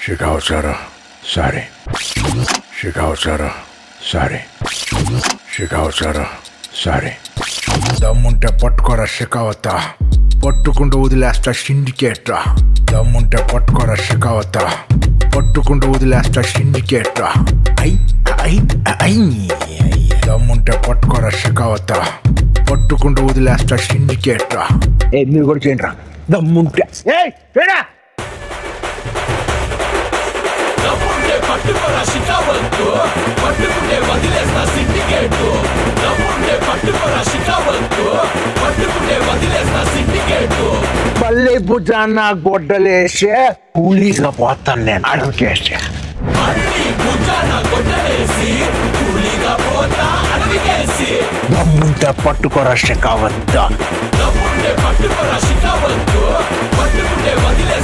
Shikawasara, sorry. Shikawasara, sorry. Shikawasara, sorry. దమ్ముంటే పట్టుకోరా షికావత పట్టుకుంటూ వదిలేస్తా సిండికేట్రా దమ్ముంటే పట్టుకోరా షికావత పట్టుకుంటూ వదిలేస్తా సిండికేట్రా ఐ ఐ ఐ దమ్ముంటే పట్టుకోరా షికావత పట్టుకుంటూ వదిలేస్తా సిండికేట్రా ఏ మీరు కూడా చేయండి రా దమ్ముంటే ఏయ్ చేయరా నమ్ముంటే పట్టుకోరా షికావద్దు పట్టుకుంటే వదిలేస్తా సిండికేట్ నమ్ముంటే పట్టుకోరా షికావద్దు పట్టుకుంటే వదిలేస్తా సిండికేట్ పల్లె భుజాన గొడ్డలేసే కూలీగా పోతాను నేను అడుగుకేసే అన్ని భుజాన కొట్టలేసి కూలీగా పోతా అడవికేసి దమ్ముంటే పట్టుకోరా షికావద్దా నమ్ముంటే పట్టుకోరా షికావద్దు పట్టుకుంటే వదిలేస్తా